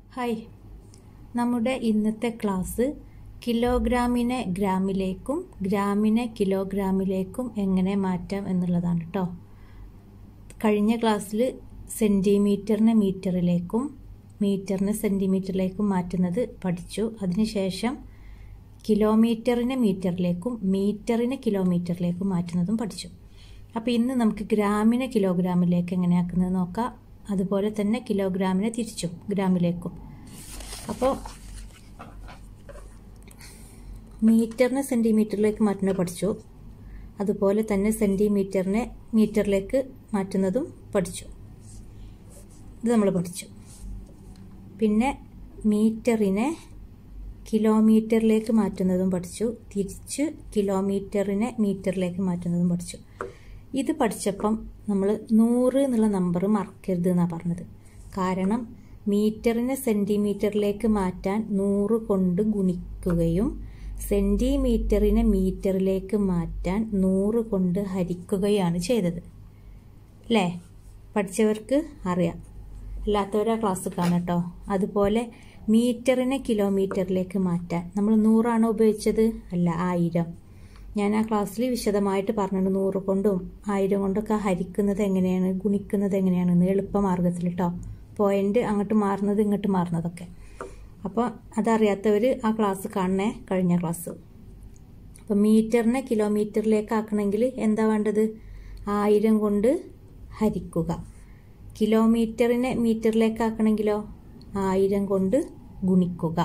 hi നമ്മുടെ ഇന്നത്തെ class കിലോഗ്രാമിനെ ഗ്രാമിലേക്കും ഗ്രാമിനെ കിലോഗ്രാമിലേക്കും എങ്ങനെ മാറ്റാം എന്നുള്ളതാണ് കേട്ടോ കഴിഞ്ഞ ക്ലാസ്സിൽ സെൻറ്റിമീറ്ററിനെ മീറ്ററിലേക്കും മീറ്ററിനെ സെൻറ്റിമീറ്ററിലേക്കും മാറ്റുന്നത് പഠിച്ചു അതിനുശേഷം കിലോമീറ്ററിനെ മീറ്ററിലേക്കും മീറ്ററിനെ കിലോമീറ്ററിലേക്കും മാറ്റുന്നതും പഠിച്ചു അപ്പോൾ ഇന്ന് നമുക്ക് ഗ്രാമിനെ കിലോഗ്രാമിലേക്ക് എങ്ങനെയാക്കുന്നത് നോക്കാം അതുപോലെ തന്നെ കിലോഗ്രാമിനെ തിരിച്ചും ഗ്രാമിലേക്കും അപ്പോൾ മീറ്ററിനെ സെൻറ്റിമീറ്ററിലേക്ക് മാറ്റുന്നത് പഠിച്ചു അതുപോലെ തന്നെ സെൻറ്റിമീറ്ററിനെ മീറ്ററിലേക്ക് മാറ്റുന്നതും പഠിച്ചു ഇത് നമ്മൾ പഠിച്ചു പിന്നെ മീറ്ററിനെ കിലോമീറ്ററിലേക്ക് മാറ്റുന്നതും പഠിച്ചു തിരിച്ച് കിലോമീറ്ററിനെ മീറ്ററിലേക്ക് മാറ്റുന്നതും പഠിച്ചു ഇത് പഠിച്ചപ്പം നമ്മൾ നൂറ് എന്നുള്ള നമ്പർ മറക്കരുത് എന്നാണ് പറഞ്ഞത് കാരണം മീറ്ററിനെ സെൻറ്റിമീറ്ററിലേക്ക് മാറ്റാൻ നൂറ് കൊണ്ട് ഗുണിക്കുകയും സെൻറ്റിമീറ്ററിനെ മീറ്ററിലേക്ക് മാറ്റാൻ നൂറ് കൊണ്ട് ഹരിക്കുകയാണ് ചെയ്തത് അല്ലേ പഠിച്ചവർക്ക് അറിയാം അല്ലാത്തവരാ ക്ലാസ് കാണട്ടോ അതുപോലെ മീറ്ററിനെ കിലോമീറ്ററിലേക്ക് മാറ്റാൻ നമ്മൾ നൂറാണോ ഉപയോഗിച്ചത് അല്ല ആയിരം ഞാൻ ആ ക്ലാസ്സിൽ വിശദമായിട്ട് പറഞ്ഞിട്ടുണ്ട് നൂറ് കൊണ്ടും ആയിരം കൊണ്ടൊക്കെ ഹരിക്കുന്നത് എങ്ങനെയാണ് ഗുണിക്കുന്നത് എങ്ങനെയാണെന്ന് എളുപ്പമാർഗത്തിൽ കേട്ടോ പോയിന്റ് അങ്ങോട്ട് മാറുന്നത് ഇങ്ങോട്ട് മാറുന്നതൊക്കെ അപ്പോൾ അതറിയാത്തവർ ആ ക്ലാസ് കാണണേ കഴിഞ്ഞ ക്ലാസ് അപ്പോൾ മീറ്ററിനെ കിലോമീറ്ററിലേക്ക് ആക്കണമെങ്കിൽ എന്താ വേണ്ടത് ആയിരം കൊണ്ട് ഹരിക്കുക കിലോമീറ്ററിനെ മീറ്ററിലേക്ക് ആക്കണമെങ്കിലോ ആയിരം കൊണ്ട് ഗുണിക്കുക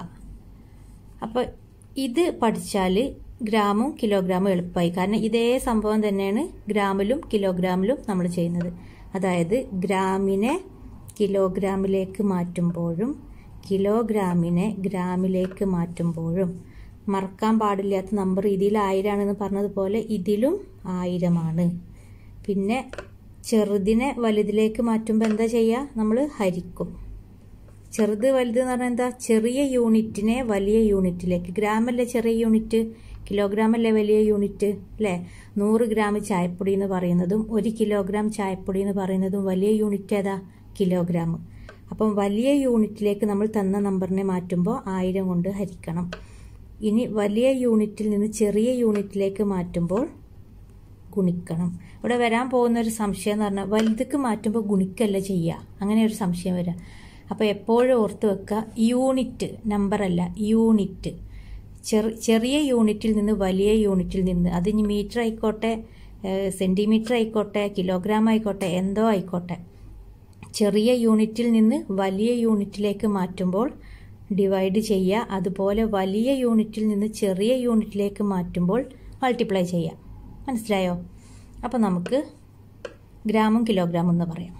അപ്പോൾ ഇത് പഠിച്ചാൽ ഗ്രാമും കിലോഗ്രാമും എളുപ്പമായി കാരണം ഇതേ സംഭവം തന്നെയാണ് ഗ്രാമിലും കിലോഗ്രാമിലും നമ്മൾ ചെയ്യുന്നത് അതായത് ഗ്രാമിനെ കിലോഗ്രാമിലേക്ക് മാറ്റുമ്പോഴും കിലോഗ്രാമിനെ ഗ്രാമിലേക്ക് മാറ്റുമ്പോഴും മറക്കാൻ പാടില്ലാത്ത നമ്പർ ഇതിൽ ആയിരമാണെന്ന് പറഞ്ഞതുപോലെ ഇതിലും ആയിരമാണ് പിന്നെ ചെറുതിനെ വലുതിലേക്ക് മാറ്റുമ്പോൾ എന്താ ചെയ്യുക നമ്മൾ ഹരിക്കും ചെറുത് വലുത് എന്ന് പറഞ്ഞാൽ എന്താ ചെറിയ യൂണിറ്റിനെ വലിയ യൂണിറ്റിലേക്ക് ഗ്രാമല്ലേ ചെറിയ യൂണിറ്റ് കിലോഗ്രാം അല്ലേ വലിയ യൂണിറ്റ് അല്ലേ നൂറ് ഗ്രാം ചായപ്പൊടി എന്ന് പറയുന്നതും ഒരു കിലോഗ്രാം ചായപ്പൊടി എന്ന് പറയുന്നതും വലിയ യൂണിറ്റ് ഏതാ കിലോഗ്രാം അപ്പം വലിയ യൂണിറ്റിലേക്ക് നമ്മൾ തന്ന നമ്പറിനെ മാറ്റുമ്പോൾ ആയിരം കൊണ്ട് ഹരിക്കണം ഇനി വലിയ യൂണിറ്റിൽ നിന്ന് ചെറിയ യൂണിറ്റിലേക്ക് മാറ്റുമ്പോൾ ഗുണിക്കണം ഇവിടെ വരാൻ പോകുന്ന ഒരു സംശയം എന്ന് പറഞ്ഞാൽ വലുതിക്ക് മാറ്റുമ്പോൾ ഗുണിക്കല്ല ചെയ്യുക അങ്ങനെ ഒരു സംശയം വരാം അപ്പോൾ എപ്പോഴും ഓർത്ത് വെക്കുക യൂണിറ്റ് നമ്പറല്ല യൂണിറ്റ് ചെറു ചെറിയ യൂണിറ്റിൽ നിന്ന് വലിയ യൂണിറ്റിൽ നിന്ന് അത് ഇനി മീറ്റർ ആയിക്കോട്ടെ സെൻറ്റിമീറ്റർ ആയിക്കോട്ടെ കിലോഗ്രാം ആയിക്കോട്ടെ എന്തോ ആയിക്കോട്ടെ ചെറിയ യൂണിറ്റിൽ നിന്ന് വലിയ യൂണിറ്റിലേക്ക് മാറ്റുമ്പോൾ ഡിവൈഡ് ചെയ്യുക അതുപോലെ വലിയ യൂണിറ്റിൽ നിന്ന് ചെറിയ യൂണിറ്റിലേക്ക് മാറ്റുമ്പോൾ മൾട്ടിപ്ലൈ ചെയ്യുക മനസ്സിലായോ അപ്പോൾ നമുക്ക് ഗ്രാമും കിലോഗ്രാമും എന്ന് പറയാം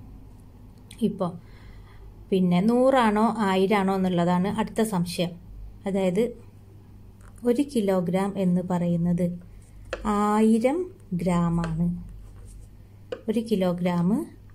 ഇപ്പോൾ പിന്നെ നൂറാണോ ആയിരാണോ എന്നുള്ളതാണ് അടുത്ത സംശയം അതായത് ഒരു കിലോഗ്രാം എന്ന് പറയുന്നത് ആയിരം ഗ്രാമാണ് ഒരു കിലോഗ്രാം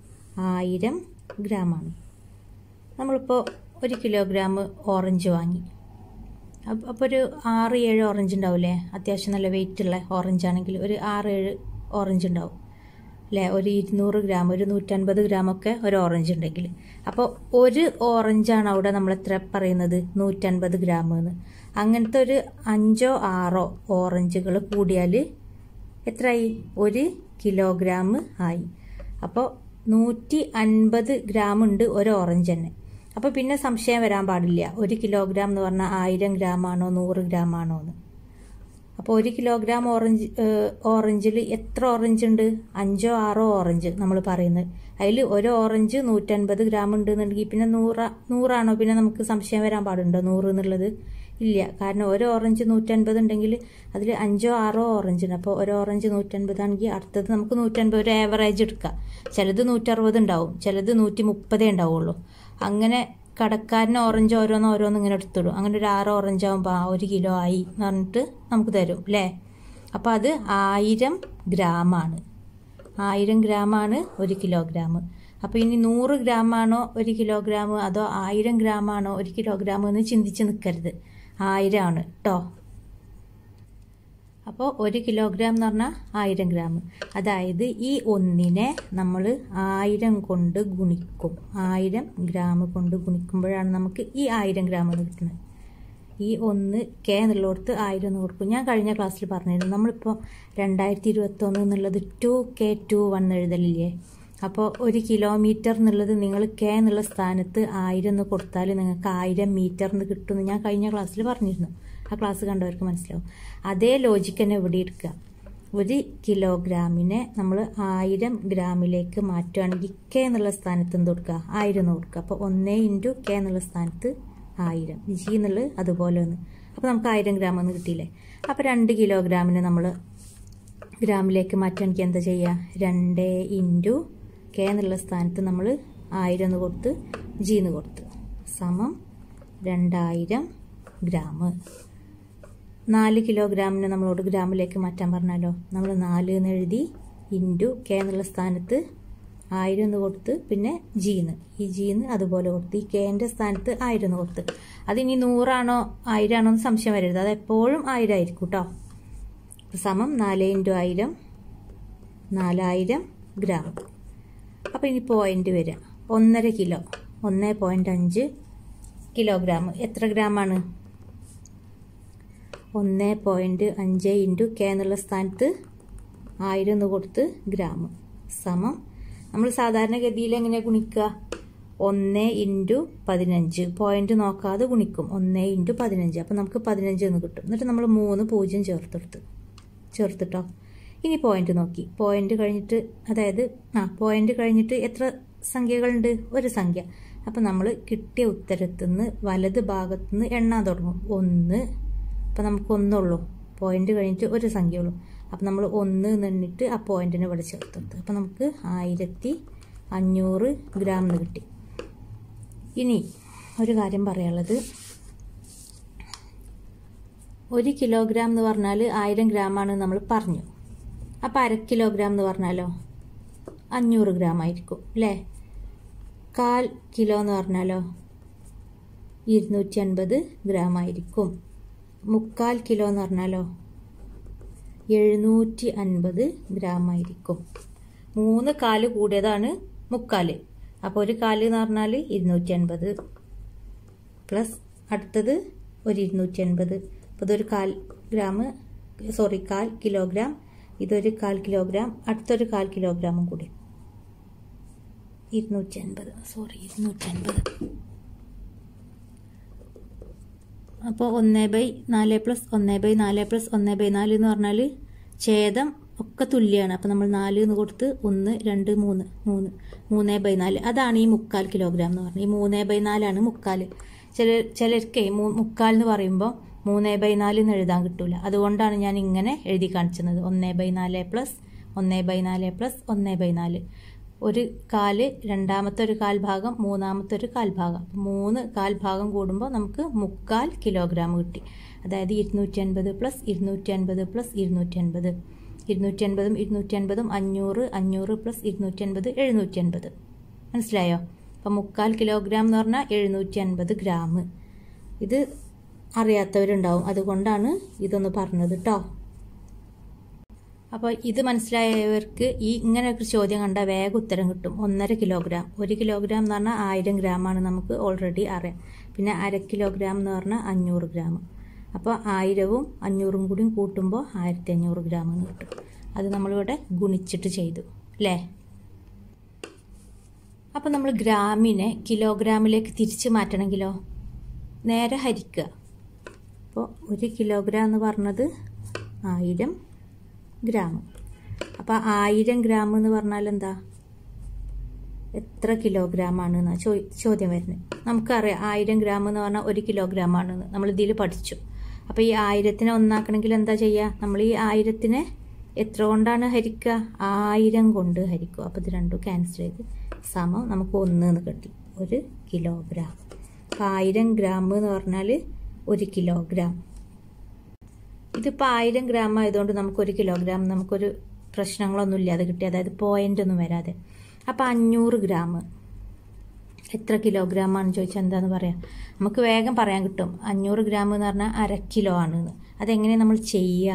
ആയിരം ഗ്രാമാണ് നമ്മളിപ്പോൾ ഒരു കിലോഗ്രാം ഓറഞ്ച് വാങ്ങി അപ്പോൾ ഒരു ആറ് ഏഴ് ഓറഞ്ച് ഉണ്ടാവില്ലേ അത്യാവശ്യം നല്ല വെയിറ്റ് ഉള്ള ഓറഞ്ച് ആണെങ്കിൽ ഒരു ആറ് ഏഴ് ഓറഞ്ച് ഉണ്ടാവും അല്ലേ ഒരു ഇരുന്നൂറ് ഗ്രാം ഒരു നൂറ്റൻപത് ഗ്രാമൊക്കെ ഒരു ഓറഞ്ച് ഉണ്ടെങ്കിൽ അപ്പോൾ ഒരു ഓറഞ്ചാണ് അവിടെ നമ്മൾ എത്ര പറയുന്നത് നൂറ്റൻപത് ഗ്രാം എന്ന് അങ്ങനത്തെ ഒരു അഞ്ചോ ആറോ ഓറഞ്ചുകൾ കൂടിയാൽ എത്രയായി ഒരു കിലോഗ്രാം ആയി അപ്പോൾ നൂറ്റി അൻപത് ഗ്രാം ഉണ്ട് ഒരു ഓറഞ്ച് തന്നെ അപ്പോൾ പിന്നെ സംശയം വരാൻ പാടില്ല ഒരു കിലോഗ്രാം എന്ന് പറഞ്ഞാൽ ആയിരം ഗ്രാം ആണോ നൂറ് ഗ്രാം ആണോ എന്ന് അപ്പോൾ ഒരു കിലോഗ്രാം ഓറഞ്ച് ഓറഞ്ചിൽ എത്ര ഓറഞ്ച് ഉണ്ട് അഞ്ചോ ആറോ ഓറഞ്ച് നമ്മൾ പറയുന്നത് അതിൽ ഒരു ഓറഞ്ച് നൂറ്റൻപത് ഗ്രാം ഉണ്ട് എന്നുണ്ടെങ്കിൽ പിന്നെ നൂറ നൂറാണോ പിന്നെ നമുക്ക് സംശയം വരാൻ പാടുണ്ടോ നൂറ് എന്നുള്ളത് ഇല്ല കാരണം ഒരു ഓറഞ്ച് നൂറ്റൻപത് ഉണ്ടെങ്കിൽ അതിൽ അഞ്ചോ ആറോ ഓറഞ്ച് ഉണ്ട് അപ്പോൾ ഒരു ഓറഞ്ച് നൂറ്റൻപതാണെങ്കിൽ അടുത്തത് നമുക്ക് നൂറ്റൻപത് ഒരു ആവറേജ് എടുക്കാം ചിലത് നൂറ്ററുപത് ഉണ്ടാവും ചിലത് നൂറ്റി മുപ്പതേ ഉണ്ടാവുള്ളൂ അങ്ങനെ കടക്കാരന് ഓറഞ്ച് ഓരോന്ന് ഓരോന്ന് ഇങ്ങനെ എടുത്തിടും അങ്ങനെ ഒരു ആറ് ഓറഞ്ച് ആകുമ്പോൾ ആ ഒരു കിലോ ആയി എന്ന് പറഞ്ഞിട്ട് നമുക്ക് തരും അല്ലേ അപ്പോൾ അത് ആയിരം ഗ്രാമാണ് ആയിരം ഗ്രാമാണ് ഒരു കിലോഗ്രാം അപ്പോൾ ഇനി നൂറ് ഗ്രാമാണോ ഒരു കിലോഗ്രാം അതോ ആയിരം ഗ്രാമാണോ ഒരു കിലോഗ്രാം എന്ന് ചിന്തിച്ച് നിൽക്കരുത് ആയിരമാണ് കേട്ടോ അപ്പോൾ ഒരു കിലോഗ്രാം എന്ന് പറഞ്ഞാൽ ആയിരം ഗ്രാം അതായത് ഈ ഒന്നിനെ നമ്മൾ ആയിരം കൊണ്ട് ഗുണിക്കും ആയിരം ഗ്രാം കൊണ്ട് ഗുണിക്കുമ്പോഴാണ് നമുക്ക് ഈ ആയിരം ഗ്രാം എന്ന് കിട്ടുന്നത് ഈ ഒന്ന് കെ എന്നുള്ളിടത്ത് ആയിരം എന്ന് കൊടുക്കും ഞാൻ കഴിഞ്ഞ ക്ലാസ്സിൽ പറഞ്ഞിരുന്നു നമ്മളിപ്പോൾ രണ്ടായിരത്തി ഇരുപത്തൊന്ന് എന്നുള്ളത് ടു കെ ടു വൺ എഴുതലില്ലേ അപ്പോൾ ഒരു കിലോമീറ്റർ എന്നുള്ളത് നിങ്ങൾ കെ എന്നുള്ള സ്ഥാനത്ത് ആയിരം എന്ന് കൊടുത്താൽ നിങ്ങൾക്ക് ആയിരം മീറ്റർ എന്ന് കിട്ടുമെന്ന് ഞാൻ കഴിഞ്ഞ ക്ലാസ്സിൽ പറഞ്ഞിരുന്നു ആ ക്ലാസ് കണ്ടവർക്ക് മനസ്സിലാവും അതേ ലോജിക്ക് തന്നെ ഇവിടെ എടുക്കുക ഒരു കിലോഗ്രാമിനെ നമ്മൾ ആയിരം ഗ്രാമിലേക്ക് മാറ്റുകയാണെങ്കിൽ കെ എന്നുള്ള സ്ഥാനത്ത് എന്ത് കൊടുക്കുക ആയിരം എന്ന് കൊടുക്കുക അപ്പോൾ ഒന്നേ ഇൻറ്റു കെ എന്നുള്ള സ്ഥാനത്ത് ആയിരം ജി എന്നുള്ളത് അതുപോലെ ഒന്ന് അപ്പോൾ നമുക്ക് ആയിരം ഗ്രാം എന്ന് കിട്ടിയില്ലേ അപ്പോൾ രണ്ട് കിലോഗ്രാമിന് നമ്മൾ ഗ്രാമിലേക്ക് മാറ്റുകയാണെങ്കിൽ എന്താ ചെയ്യുക രണ്ട് ഇൻറ്റു കെ എന്നുള്ള സ്ഥാനത്ത് നമ്മൾ ആയിരം എന്ന് കൊടുത്ത് ജി എന്ന് കൊടുത്ത് സമം രണ്ടായിരം ഗ്രാം നാല് കിലോഗ്രാമിന് നമ്മളോട് ഗ്രാമിലേക്ക് മാറ്റാൻ പറഞ്ഞാലോ നമ്മൾ നാല് എന്ന് എഴുതി ഇൻറ്റു കെ എന്നുള്ള സ്ഥാനത്ത് ആയിരം എന്ന് കൊടുത്ത് പിന്നെ ജീന്ന് ഈ ജീന്ന് അതുപോലെ കൊടുത്ത് ഈ കെൻ്റെ സ്ഥാനത്ത് ആയിരം എന്ന് കൊടുത്ത് അതിനി നൂറാണോ ആയിരം ആണോ എന്ന് സംശയം വരരുത് അത് എപ്പോഴും ആയിരം ആയിരിക്കും കേട്ടോ സമം നാല് ഇൻറ്റു ആയിരം നാലായിരം ഗ്രാം അപ്പോൾ ഇനി പോയിന്റ് വരിക ഒന്നര കിലോ ഒന്ന് പോയിന്റ് അഞ്ച് കിലോഗ്രാം എത്ര ഗ്രാമാണ് ഒന്ന് പോയിന്റ് അഞ്ച് ഇൻറ്റു കെ എന്നുള്ള സ്ഥാനത്ത് ആയിരം എന്ന് കൊടുത്ത് ഗ്രാം സമം നമ്മൾ സാധാരണഗതിയിൽ എങ്ങനെ ഗുണിക്കുക ഒന്ന് ഇൻറ്റു പതിനഞ്ച് പോയിന്റ് നോക്കാതെ ഗുണിക്കും ഒന്ന് ഇൻറ്റു പതിനഞ്ച് അപ്പം നമുക്ക് പതിനഞ്ച് എന്ന് കിട്ടും എന്നിട്ട് നമ്മൾ മൂന്ന് പൂജ്യം ചേർത്തെടുത്ത് ചേർത്തിട്ടോ ഇനി പോയിന്റ് നോക്കി പോയിന്റ് കഴിഞ്ഞിട്ട് അതായത് ആ പോയിന്റ് കഴിഞ്ഞിട്ട് എത്ര സംഖ്യകളുണ്ട് ഒരു സംഖ്യ അപ്പം നമ്മൾ കിട്ടിയ ഉത്തരത്തിൽ നിന്ന് വലത് ഭാഗത്തു നിന്ന് എണ്ണാൻ തുടങ്ങും ഒന്ന് അപ്പം നമുക്ക് ഒന്നുള്ളൂ പോയിന്റ് കഴിഞ്ഞിട്ട് ഒരു സംഖ്യ ഉള്ളൂ അപ്പം നമ്മൾ ഒന്ന് നിന്നിട്ട് ആ പോയിന്റിനെ ഇവിടെ ചേർത്തെടുത്ത് അപ്പം നമുക്ക് ആയിരത്തി അഞ്ഞൂറ് ഗ്രാം എന്ന് കിട്ടി ഇനി ഒരു കാര്യം പറയാനുള്ളത് ഒരു കിലോഗ്രാം എന്ന് പറഞ്ഞാൽ ആയിരം ഗ്രാമാണ് നമ്മൾ പറഞ്ഞു അപ്പോൾ അര കിലോഗ്രാം എന്ന് പറഞ്ഞാലോ അഞ്ഞൂറ് ഗ്രാം ആയിരിക്കും അല്ലേ കാൽ കിലോ എന്ന് പറഞ്ഞാലോ ഇരുന്നൂറ്റി അൻപത് ഗ്രാം ആയിരിക്കും മുക്കാൽ കിലോ എന്ന് പറഞ്ഞാലോ എഴുന്നൂറ്റി അൻപത് ഗ്രാം ആയിരിക്കും മൂന്ന് കാല് കൂടിയതാണ് മുക്കാല് അപ്പോൾ ഒരു കാല് എന്ന് പറഞ്ഞാൽ ഇരുന്നൂറ്റി അൻപത് പ്ലസ് അടുത്തത് ഒരു ഇരുന്നൂറ്റി അൻപത് അപ്പോൾ ഇതൊരു കാൽ ഗ്രാം സോറി കാൽ കിലോഗ്രാം ഇതൊരു കാൽ കിലോഗ്രാം അടുത്തൊരു കാൽ കിലോഗ്രാമും കൂടി ഇരുന്നൂറ്റി അൻപത് സോറി ഇരുന്നൂറ്റി അൻപത് അപ്പോൾ ഒന്ന് ബൈ നാല് പ്ലസ് ഒന്ന് ബൈ നാല് പ്ലസ് ഒന്ന് ബൈ നാല് എന്ന് പറഞ്ഞാൽ ഛേദം ഒക്കെ തുല്യമാണ് അപ്പോൾ നമ്മൾ നാല് എന്ന് കൊടുത്ത് ഒന്ന് രണ്ട് മൂന്ന് മൂന്ന് മൂന്ന് ബൈ നാല് അതാണ് ഈ മുക്കാൽ കിലോഗ്രാം എന്ന് പറഞ്ഞത് ഈ മൂന്ന് ബൈ നാലാണ് മുക്കാൽ ചില ചിലർക്ക് മുക്കാൽ എന്ന് പറയുമ്പോൾ മൂന്ന് ബൈ നാല് എന്ന് എഴുതാൻ കിട്ടൂല അതുകൊണ്ടാണ് ഞാൻ ഇങ്ങനെ എഴുതി കാണിച്ചത് ഒന്ന് ബൈ നാല് പ്ലസ് ഒന്ന് ബൈ നാല് പ്ലസ് ഒന്ന് ബൈ നാല് ഒരു കാല് രണ്ടാമത്തെ ഒരു കാൽ ഭാഗം മൂന്നാമത്തെ ഒരു കാൽ ഭാഗം മൂന്ന് കാൽ ഭാഗം കൂടുമ്പോൾ നമുക്ക് മുക്കാൽ കിലോഗ്രാം കിട്ടി അതായത് ഇരുന്നൂറ്റി അൻപത് പ്ലസ് ഇരുന്നൂറ്റി അൻപത് പ്ലസ് ഇരുന്നൂറ്റി അൻപത് ഇരുന്നൂറ്റി അൻപതും ഇരുന്നൂറ്റി അൻപതും അഞ്ഞൂറ് അഞ്ഞൂറ് പ്ലസ് ഇരുന്നൂറ്റി അൻപത് എഴുന്നൂറ്റി അൻപത് മനസ്സിലായോ അപ്പം മുക്കാൽ കിലോഗ്രാം എന്ന് പറഞ്ഞാൽ എഴുന്നൂറ്റി അൻപത് ഗ്രാം ഇത് അറിയാത്തവരുണ്ടാവും അതുകൊണ്ടാണ് ഇതൊന്ന് പറഞ്ഞത് കേട്ടോ അപ്പോൾ ഇത് മനസ്സിലായവർക്ക് ഈ ഇങ്ങനെ ഒരു ചോദ്യം കണ്ടാൽ വേഗം ഉത്തരം കിട്ടും ഒന്നര കിലോഗ്രാം ഒരു കിലോഗ്രാം എന്ന് പറഞ്ഞാൽ ആയിരം ഗ്രാമാണ് നമുക്ക് ഓൾറെഡി അറിയാം പിന്നെ അര കിലോഗ്രാം എന്ന് പറഞ്ഞാൽ അഞ്ഞൂറ് ഗ്രാം അപ്പോൾ ആയിരവും അഞ്ഞൂറും കൂടിയും കൂട്ടുമ്പോൾ ആയിരത്തി അഞ്ഞൂറ് ഗ്രാം എന്ന് കിട്ടും അത് നമ്മളിവിടെ ഗുണിച്ചിട്ട് ചെയ്തു അല്ലേ അപ്പോൾ നമ്മൾ ഗ്രാമിനെ കിലോഗ്രാമിലേക്ക് തിരിച്ച് മാറ്റണമെങ്കിലോ നേരെ ഹരിക്കുക അപ്പോൾ ഒരു കിലോഗ്രാം എന്ന് പറഞ്ഞത് ആയിരം ഗ്രാം അപ്പോൾ ആയിരം ഗ്രാം എന്ന് പറഞ്ഞാൽ എന്താ എത്ര കിലോഗ്രാം ആണ് ചോ ചോദ്യം വരുന്നത് നമുക്കറിയാം ആയിരം ഗ്രാം എന്ന് പറഞ്ഞാൽ ഒരു കിലോഗ്രാം ആണെന്ന് നമ്മൾ ഇതിൽ പഠിച്ചു അപ്പോൾ ഈ ആയിരത്തിനെ ഒന്നാക്കണമെങ്കിൽ എന്താ ചെയ്യുക നമ്മൾ ഈ ആയിരത്തിനെ എത്ര കൊണ്ടാണ് ഹരിക്കുക ആയിരം കൊണ്ട് ഹരിക്കുക അപ്പോൾ ഇത് രണ്ടും ക്യാൻസൽ ചെയ്ത് സമം നമുക്ക് ഒന്ന് എന്ന് കിട്ടി ഒരു കിലോഗ്രാം അപ്പോൾ ആയിരം ഗ്രാം എന്ന് പറഞ്ഞാൽ ഒരു കിലോഗ്രാം ഇതിപ്പോൾ ആയിരം ഗ്രാം ആയതുകൊണ്ട് നമുക്കൊരു കിലോഗ്രാം നമുക്കൊരു പ്രശ്നങ്ങളൊന്നും ഇല്ലാതെ കിട്ടി അതായത് പോയിന്റ് ഒന്നും വരാതെ അപ്പോൾ അഞ്ഞൂറ് ഗ്രാം എത്ര കിലോഗ്രാം ആണെന്ന് ചോദിച്ചാൽ എന്താന്ന് പറയാം നമുക്ക് വേഗം പറയാൻ കിട്ടും അഞ്ഞൂറ് ഗ്രാം എന്ന് പറഞ്ഞാൽ അര കിലോ ആണ് അതെങ്ങനെ നമ്മൾ ചെയ്യുക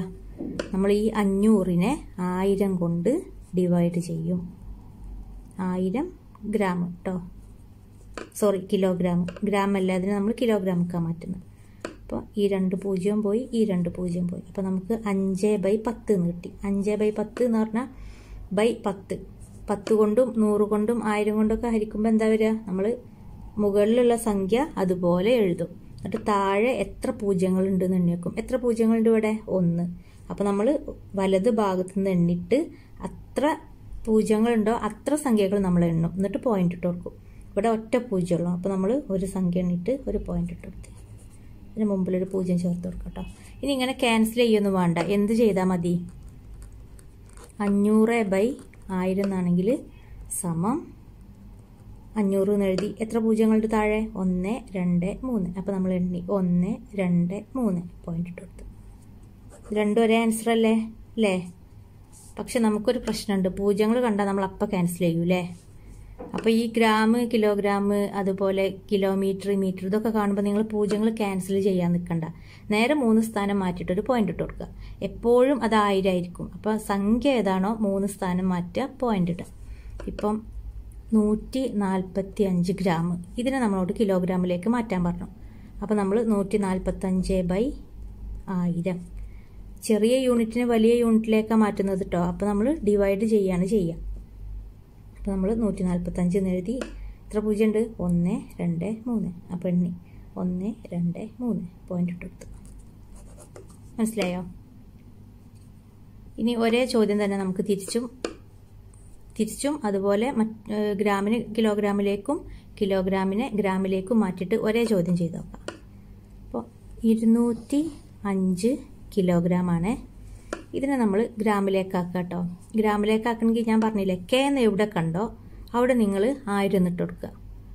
നമ്മൾ ഈ അഞ്ഞൂറിനെ ആയിരം കൊണ്ട് ഡിവൈഡ് ചെയ്യും ആയിരം ഗ്രാം കേട്ടോ സോറി കിലോഗ്രാം ഗ്രാം അല്ല അതിനെ നമ്മൾ കിലോഗ്രാമൊക്കെ മാറ്റുന്നത് അപ്പോൾ ഈ രണ്ട് പൂജ്യം പോയി ഈ രണ്ട് പൂജ്യം പോയി അപ്പോൾ നമുക്ക് അഞ്ച് ബൈ പത്ത് എന്ന് കിട്ടി അഞ്ച് ബൈ പത്ത് എന്ന് പറഞ്ഞാൽ ബൈ പത്ത് പത്ത് കൊണ്ടും നൂറ് കൊണ്ടും ആയിരം കൊണ്ടൊക്കെ ഹരിക്കുമ്പോൾ എന്താ വരിക നമ്മൾ മുകളിലുള്ള സംഖ്യ അതുപോലെ എഴുതും എന്നിട്ട് താഴെ എത്ര പൂജ്യങ്ങൾ ഉണ്ടെന്ന് എണ്ണി വെക്കും എത്ര പൂജ്യങ്ങളുണ്ട് ഇവിടെ ഒന്ന് അപ്പോൾ നമ്മൾ വലത് ഭാഗത്ത് നിന്ന് എണ്ണിട്ട് അത്ര പൂജ്യങ്ങളുണ്ടോ അത്ര സംഖ്യകൾ നമ്മൾ എണ്ണും എന്നിട്ട് പോയിന്റ് ഇട്ട് കൊടുക്കും ഇവിടെ ഒറ്റ പൂജ്യമുള്ളൂ അപ്പോൾ നമ്മൾ ഒരു സംഖ്യ എണ്ണിട്ട് ഒരു പോയിന്റ് ഇട്ട് കൊടുത്ത് ഇതിന് മുമ്പിലൊരു പൂജ്യം ചേർത്ത് കൊടുക്കാം കേട്ടോ ഇനി ഇങ്ങനെ ക്യാൻസൽ ചെയ്യൊന്നും വേണ്ട എന്ത് ചെയ്താൽ മതി അഞ്ഞൂറ് ബൈ ആയിരം എന്നാണെങ്കിൽ സമം അഞ്ഞൂറ് എന്ന് എഴുതി എത്ര പൂജ്യങ്ങളുടെ താഴെ ഒന്ന് രണ്ട് മൂന്ന് അപ്പോൾ നമ്മൾ എണ്ണി ഒന്ന് രണ്ട് മൂന്ന് പോയിന്റ് ഇട്ട് കൊടുത്തു രണ്ടും ഒരേ ആൻസർ അല്ലേ അല്ലേ പക്ഷെ നമുക്കൊരു പ്രശ്നമുണ്ട് പൂജ്യങ്ങൾ കണ്ടാൽ നമ്മൾ അപ്പം ക്യാൻസൽ ചെയ്യൂ അല്ലേ അപ്പോൾ ഈ ഗ്രാം കിലോഗ്രാം അതുപോലെ കിലോമീറ്റർ മീറ്റർ ഇതൊക്കെ കാണുമ്പോൾ നിങ്ങൾ പൂജ്യങ്ങൾ ക്യാൻസൽ ചെയ്യാൻ നിൽക്കണ്ട നേരെ മൂന്ന് സ്ഥാനം മാറ്റിയിട്ട് ഒരു പോയിന്റ് ഇട്ട് കൊടുക്കുക എപ്പോഴും അത് ആയിരമായിരിക്കും അപ്പോൾ സംഖ്യ ഏതാണോ മൂന്ന് സ്ഥാനം മാറ്റുക പോയിന്റ് ഇടുക ഇപ്പം നൂറ്റി നാൽപ്പത്തി അഞ്ച് ഗ്രാം ഇതിനെ നമ്മളോട് കിലോഗ്രാമിലേക്ക് മാറ്റാൻ പറഞ്ഞു അപ്പോൾ നമ്മൾ നൂറ്റി നാൽപ്പത്തഞ്ച് ബൈ ആയിരം ചെറിയ യൂണിറ്റിനെ വലിയ യൂണിറ്റിലേക്കാണ് മാറ്റുന്നത് കേട്ടോ അപ്പോൾ നമ്മൾ ഡിവൈഡ് ചെയ്യാണ് ചെയ്യുക അപ്പോൾ നമ്മൾ നൂറ്റി നാൽപ്പത്തഞ്ച് എന്ന് എഴുതി എത്ര പൂജ്യം ഉണ്ട് ഒന്ന് രണ്ട് മൂന്ന് അപ്പോൾ എണ്ണി ഒന്ന് രണ്ട് മൂന്ന് പോയിന്റ് ഇട്ട് കൊടുത്തു മനസ്സിലായോ ഇനി ഒരേ ചോദ്യം തന്നെ നമുക്ക് തിരിച്ചും തിരിച്ചും അതുപോലെ മറ്റ് ഗ്രാമിന് കിലോഗ്രാമിലേക്കും കിലോഗ്രാമിനെ ഗ്രാമിലേക്കും മാറ്റിയിട്ട് ഒരേ ചോദ്യം ചെയ്ത് നോക്കാം അപ്പോൾ ഇരുന്നൂറ്റി അഞ്ച് കിലോഗ്രാം ആണ് ഇതിനെ നമ്മൾ ഗ്രാമിലേക്കാക്കുക കേട്ടോ ഗ്രാമിലേക്കാക്കണമെങ്കിൽ ഞാൻ പറഞ്ഞില്ലേ കെ എന്ന് എവിടെ കണ്ടോ അവിടെ നിങ്ങൾ ആയിരം എന്നിട്ട് കൊടുക്കുക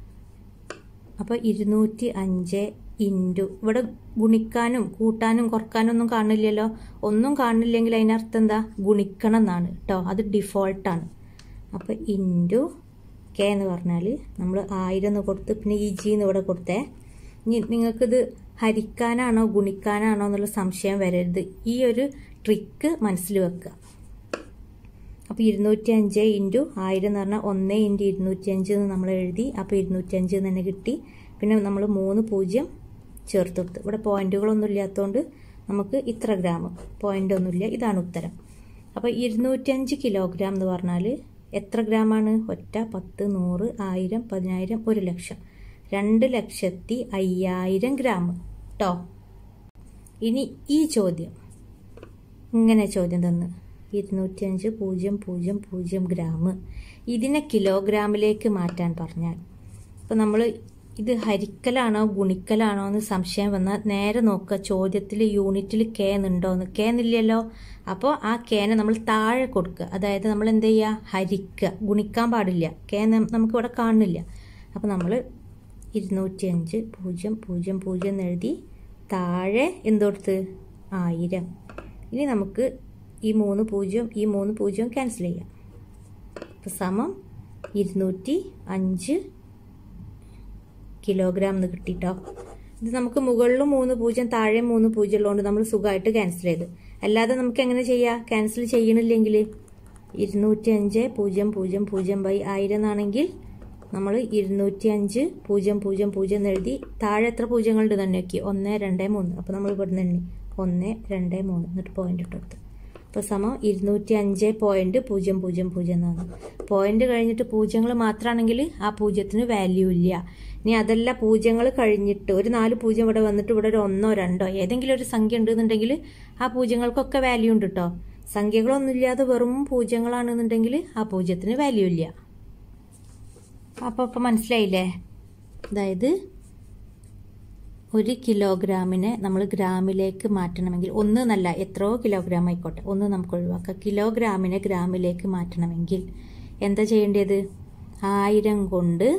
അപ്പോൾ ഇരുന്നൂറ്റി അഞ്ച് ഇൻറ്റു ഇവിടെ ഗുണിക്കാനും കൂട്ടാനും കുറക്കാനും ഒന്നും കാണില്ലല്ലോ ഒന്നും കാണില്ലെങ്കിൽ അതിനർത്ഥം എന്താ ഗുണിക്കണം എന്നാണ് കേട്ടോ അത് ഡിഫോൾട്ടാണ് അപ്പോൾ ഇൻറ്റു കെ എന്ന് പറഞ്ഞാൽ നമ്മൾ ആയിരം എന്ന് കൊടുത്ത് പിന്നെ ഈ ജി എന്ന് ഇവിടെ കൊടുത്തേ ഇനി നിങ്ങൾക്കിത് ഹരിക്കാനാണോ ഗുണിക്കാനാണോ എന്നുള്ള സംശയം വരരുത് ഈ ഒരു ട്രിക്ക് മനസ്സിൽ വെക്കുക അപ്പോൾ ഇരുന്നൂറ്റി അഞ്ച് ഇൻറ്റു ആയിരം എന്ന് പറഞ്ഞാൽ ഒന്ന് ഇൻറ്റു ഇരുന്നൂറ്റി അഞ്ച് എന്ന് നമ്മൾ എഴുതി അപ്പോൾ ഇരുന്നൂറ്റി അഞ്ച് തന്നെ കിട്ടി പിന്നെ നമ്മൾ മൂന്ന് പൂജ്യം ചേർത്ത് കൊടുത്തു ഇവിടെ പോയിന്റുകളൊന്നും ഇല്ലാത്തതുകൊണ്ട് നമുക്ക് ഇത്ര ഗ്രാം പോയിന്റ് ഒന്നുമില്ല ഇതാണ് ഉത്തരം അപ്പോൾ ഇരുന്നൂറ്റഞ്ച് കിലോഗ്രാം എന്ന് പറഞ്ഞാൽ എത്ര ഗ്രാമാണ് ഒറ്റ പത്ത് നൂറ് ആയിരം പതിനായിരം ഒരു ലക്ഷം രണ്ട് ലക്ഷത്തി അയ്യായിരം ഗ്രാം കേട്ടോ ഇനി ഈ ചോദ്യം ഇങ്ങനെ ചോദ്യം തന്ന് ഇരുന്നൂറ്റിയഞ്ച് പൂജ്യം പൂജ്യം പൂജ്യം ഗ്രാം ഇതിനെ കിലോഗ്രാമിലേക്ക് മാറ്റാൻ പറഞ്ഞാൽ അപ്പോൾ നമ്മൾ ഇത് ഹരിക്കലാണോ ഗുണിക്കലാണോ എന്ന് സംശയം വന്നാൽ നേരെ നോക്കുക ചോദ്യത്തിൽ യൂണിറ്റിൽ കെ എന്നുണ്ടോയെന്ന് കെ എന്നില്ലല്ലോ അപ്പോൾ ആ കേനെ നമ്മൾ താഴെ കൊടുക്കുക അതായത് നമ്മൾ എന്ത് ചെയ്യുക ഹരിക്കുക ഗുണിക്കാൻ പാടില്ല കെ നമുക്കിവിടെ കാണുന്നില്ല അപ്പോൾ നമ്മൾ ഇരുന്നൂറ്റിയഞ്ച് പൂജ്യം പൂജ്യം പൂജ്യം എന്ന് എഴുതി താഴെ എന്തൊടുത്ത് ആയിരം ഇനി നമുക്ക് ഈ മൂന്ന് പൂജ്യം ഈ മൂന്ന് പൂജ്യം ക്യാൻസൽ ചെയ്യാം അപ്പോൾ സമം ഇരുന്നൂറ്റി അഞ്ച് കിലോഗ്രാം എന്ന് കിട്ടിട്ടോ ഇത് നമുക്ക് മുകളിലും മൂന്ന് പൂജ്യം താഴെ മൂന്ന് പൂജ്യം ഉള്ളതുകൊണ്ട് നമ്മൾ സുഖമായിട്ട് ക്യാൻസൽ ചെയ്ത് അല്ലാതെ നമുക്ക് എങ്ങനെ ചെയ്യാം ക്യാൻസൽ ചെയ്യണില്ലെങ്കിൽ ഇരുന്നൂറ്റി അഞ്ച് പൂജ്യം പൂജ്യം പൂജ്യം ബൈ ആയിരം എന്നാണെങ്കിൽ നമ്മൾ ഇരുന്നൂറ്റി അഞ്ച് പൂജ്യം പൂജ്യം പൂജ്യം എന്ന് എഴുതി താഴെ എത്ര പൂജ്യങ്ങളുണ്ട് തന്നെ നോക്കി ഒന്ന് രണ്ട് മൂന്ന് അപ്പോൾ നമ്മൾ ഇവിടുന്ന് എണ്ണി ഒന്ന് രണ്ട് മൂന്ന് എന്നിട്ട് പോയിന്റ് ഇട്ട് കൊടുത്തു അപ്പോൾ സമം ഇരുന്നൂറ്റി അഞ്ച് പോയിന്റ് പൂജ്യം പൂജ്യം പൂജ്യം എന്നാണ് പോയിന്റ് കഴിഞ്ഞിട്ട് പൂജ്യങ്ങൾ മാത്രമാണെങ്കിൽ ആ പൂജ്യത്തിന് വാല്യൂ ഇല്ല ഇനി അതല്ല പൂജ്യങ്ങൾ കഴിഞ്ഞിട്ട് ഒരു നാല് പൂജ്യം ഇവിടെ വന്നിട്ട് ഇവിടെ ഒരു ഒന്നോ രണ്ടോ ഏതെങ്കിലും ഒരു സംഖ്യ ഉണ്ടെന്നുണ്ടെങ്കിൽ ആ പൂജ്യങ്ങൾക്കൊക്കെ വാല്യൂ ഉണ്ട് കേട്ടോ സംഖ്യകളൊന്നുമില്ലാതെ വെറും പൂജ്യങ്ങളാണെന്നുണ്ടെങ്കിൽ ആ പൂജ്യത്തിന് വാല്യൂ ഇല്ല അപ്പോൾ ഇപ്പം മനസ്സിലായില്ലേ അതായത് ഒരു കിലോഗ്രാമിനെ നമ്മൾ ഗ്രാമിലേക്ക് മാറ്റണമെങ്കിൽ ഒന്ന് എന്നല്ല എത്രയോ കിലോഗ്രാം ആയിക്കോട്ടെ ഒന്ന് നമുക്ക് ഒഴിവാക്കാം കിലോഗ്രാമിനെ ഗ്രാമിലേക്ക് മാറ്റണമെങ്കിൽ എന്താ ചെയ്യേണ്ടത് ആയിരം കൊണ്ട്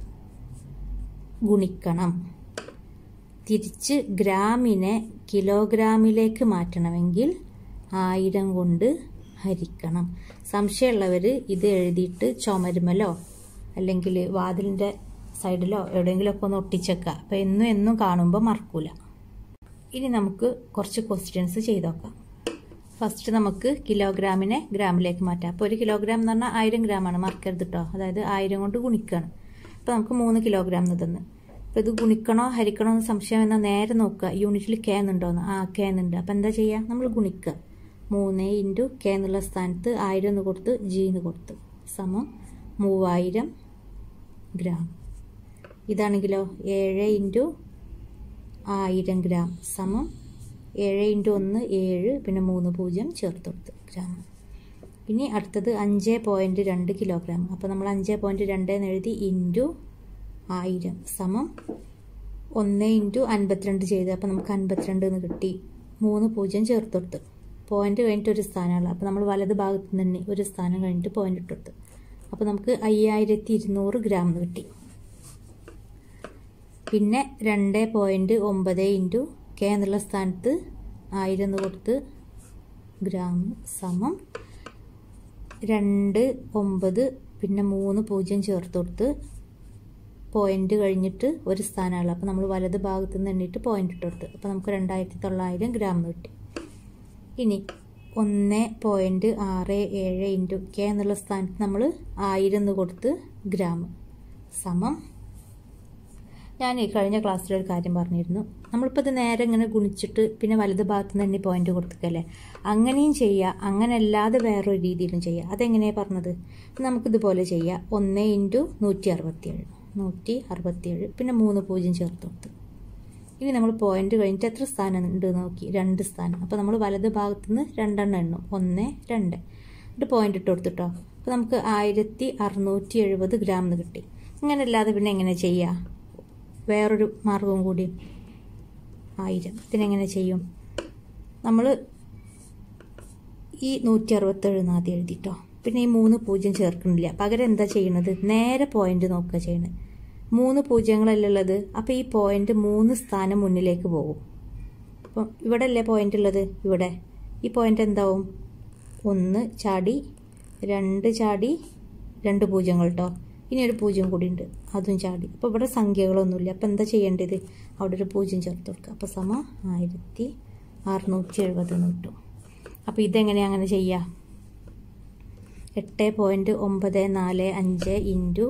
ഗുണിക്കണം തിരിച്ച് ഗ്രാമിനെ കിലോഗ്രാമിലേക്ക് മാറ്റണമെങ്കിൽ ആയിരം കൊണ്ട് ഹരിക്കണം സംശയമുള്ളവർ ഇത് എഴുതിയിട്ട് ചുമരുമലോ അല്ലെങ്കിൽ വാതിലിൻ്റെ സൈഡിലോ എവിടെയെങ്കിലുമൊക്കെ ഒന്ന് ഒട്ടിച്ചേക്കുക അപ്പോൾ എന്നും എന്നും കാണുമ്പോൾ മറക്കൂല ഇനി നമുക്ക് കുറച്ച് ക്വസ്റ്റ്യൻസ് ചെയ്ത് നോക്കാം ഫസ്റ്റ് നമുക്ക് കിലോഗ്രാമിനെ ഗ്രാമിലേക്ക് മാറ്റാം അപ്പോൾ ഒരു കിലോഗ്രാം എന്ന് പറഞ്ഞാൽ ആയിരം ഗ്രാമാണ് മറക്കരുത് കേട്ടോ അതായത് ആയിരം കൊണ്ട് ഗുണിക്കുകയാണ് അപ്പോൾ നമുക്ക് മൂന്ന് കിലോഗ്രാം എന്ന് തന്ന് അപ്പോൾ ഇത് ഗുണിക്കണോ ഹരിക്കണോ എന്ന് സംശയം എന്നാൽ നേരെ നോക്കുക യൂണിറ്റിൽ കെ എന്നുണ്ടോന്ന് ആ കെ എന്നുണ്ട് അപ്പോൾ എന്താ ചെയ്യുക നമ്മൾ ഗുണിക്കുക മൂന്ന് ഇൻറ്റു കെ എന്നുള്ള സ്ഥാനത്ത് ആയിരം എന്ന് കൊടുത്ത് ജി എന്ന് കൊടുത്ത് സമം മൂവായിരം ഗ്രാം ഇതാണെങ്കിലോ ഏഴ് ഇൻറ്റു ആയിരം ഗ്രാം സമം ഏഴ് ഇൻറ്റു ഒന്ന് ഏഴ് പിന്നെ മൂന്ന് പൂജ്യം ചേർത്ത് കൊടുത്ത് ഗ്രാം ഇനി അടുത്തത് അഞ്ച് പോയിൻറ്റ് രണ്ട് കിലോഗ്രാം അപ്പോൾ നമ്മൾ അഞ്ച് പോയിൻറ്റ് രണ്ട് എന്ന് എഴുതി ഇൻറ്റു ആയിരം സമം ഒന്ന് ഇൻറ്റു അൻപത്തിരണ്ട് ചെയ്ത് അപ്പോൾ നമുക്ക് അൻപത്തിരണ്ട് എന്ന് കിട്ടി മൂന്ന് പൂജ്യം ചേർത്ത് കൊടുത്ത് പോയിന്റ് കഴിഞ്ഞിട്ട് ഒരു സ്ഥാനമുള്ള അപ്പോൾ നമ്മൾ വലത് ഭാഗത്ത് നിന്ന് തന്നെ ഒരു സ്ഥാനം കഴിഞ്ഞിട്ട് പോയിന്റ് ഇട്ട് കൊടുത്ത് അപ്പോൾ നമുക്ക് അയ്യായിരത്തി ഇരുന്നൂറ് ഗ്രാം എന്ന് കിട്ടി പിന്നെ രണ്ട് പോയിൻറ്റ് ഒമ്പത് ഇൻറ്റു കെ എന്നുള്ള സ്ഥാനത്ത് ആയിരം എന്ന് കൊടുത്ത് ഗ്രാം സമം രണ്ട് ഒമ്പത് പിന്നെ മൂന്ന് പൂജ്യം ചേർത്ത് കൊടുത്ത് പോയിന്റ് കഴിഞ്ഞിട്ട് ഒരു സ്ഥാനമുള്ള അപ്പോൾ നമ്മൾ വലത് ഭാഗത്ത് നിന്ന് എണ്ണിയിട്ട് പോയിന്റ് ഇട്ട് കൊടുത്ത് അപ്പോൾ നമുക്ക് രണ്ടായിരത്തി തൊള്ളായിരം ഗ്രാം എന്ന് കിട്ടി ഇനി ഒന്ന് പോയിൻറ്റ് ആറ് ഏഴ് ഇൻറ്റു കെ എന്നുള്ള സ്ഥാനത്ത് നമ്മൾ ആയിരം എന്ന് കൊടുത്ത് ഗ്രാം സമം ഞാൻ ഈ കഴിഞ്ഞ ക്ലാസ്സിൽ ഒരു കാര്യം പറഞ്ഞിരുന്നു നമ്മളിപ്പോൾ ഇത് നേരെ ഇങ്ങനെ ഗുണിച്ചിട്ട് പിന്നെ വലത് ഭാഗത്ത് നിന്ന് തന്നെ പോയിന്റ് കൊടുത്തിക്കല്ലേ അങ്ങനെയും ചെയ്യുക അങ്ങനെ അല്ലാതെ വേറൊരു രീതിയിലും ചെയ്യുക അതെങ്ങനെയാണ് പറഞ്ഞത് നമുക്കിതുപോലെ ചെയ്യാം ഒന്ന് ഇൻറ്റു നൂറ്റി അറുപത്തിയേഴ് നൂറ്റി അറുപത്തിയേഴ് പിന്നെ മൂന്ന് പൂജ്യം ചേർത്ത് കൊടുത്ത് ഇനി നമ്മൾ പോയിന്റ് കഴിഞ്ഞിട്ട് എത്ര സ്ഥാനം ഉണ്ട് നോക്കി രണ്ട് സ്ഥാനം അപ്പോൾ നമ്മൾ വലത് ഭാഗത്ത് നിന്ന് രണ്ടെണ്ണം എണ്ണും ഒന്ന് രണ്ട് എന്നിട്ട് പോയിന്റ് ഇട്ട് കൊടുത്തിട്ടോ അപ്പോൾ നമുക്ക് ആയിരത്തി അറുന്നൂറ്റി എഴുപത് ഗ്രാം എന്ന് കിട്ടി ഇങ്ങനെ അല്ലാതെ പിന്നെ എങ്ങനെ ചെയ്യുക വേറൊരു മാർഗവും കൂടി ആയിരം ഇതിനെങ്ങനെ ചെയ്യും നമ്മൾ ഈ നൂറ്റി അറുപത്തേഴ് ആദ്യം എഴുതിട്ടോ പിന്നെ ഈ മൂന്ന് പൂജ്യം ചേർക്കണില്ല പകരം എന്താ ചെയ്യണത് നേരെ പോയിന്റ് നോക്കുക ചെയ്യണത് മൂന്ന് പൂജ്യങ്ങളല്ലേ ഉള്ളത് അപ്പോൾ ഈ പോയിന്റ് മൂന്ന് സ്ഥാനം മുന്നിലേക്ക് പോകും അപ്പം ഇവിടെ അല്ലേ പോയിന്റ് ഉള്ളത് ഇവിടെ ഈ പോയിന്റ് എന്താവും ഒന്ന് ചാടി രണ്ട് ചാടി രണ്ട് പൂജ്യങ്ങൾ കേട്ടോ ഇനി ഒരു പൂജ്യം കൂടി ഉണ്ട് അതും ചാടി അപ്പോൾ ഇവിടെ സംഖ്യകളൊന്നുമില്ല അപ്പോൾ എന്താ ചെയ്യേണ്ടത് അവിടെ ഒരു പൂജ്യം ചേർത്ത് കൊടുക്കുക അപ്പോൾ സമ ആയിരത്തി അറുന്നൂറ്റി എഴുപത് എന്ന് കിട്ടും അപ്പോൾ ഇതെങ്ങനെയാണ് അങ്ങനെ ചെയ്യുക എട്ട് പോയിൻറ്റ് ഒമ്പത് നാല് അഞ്ച് ഇൻറ്റു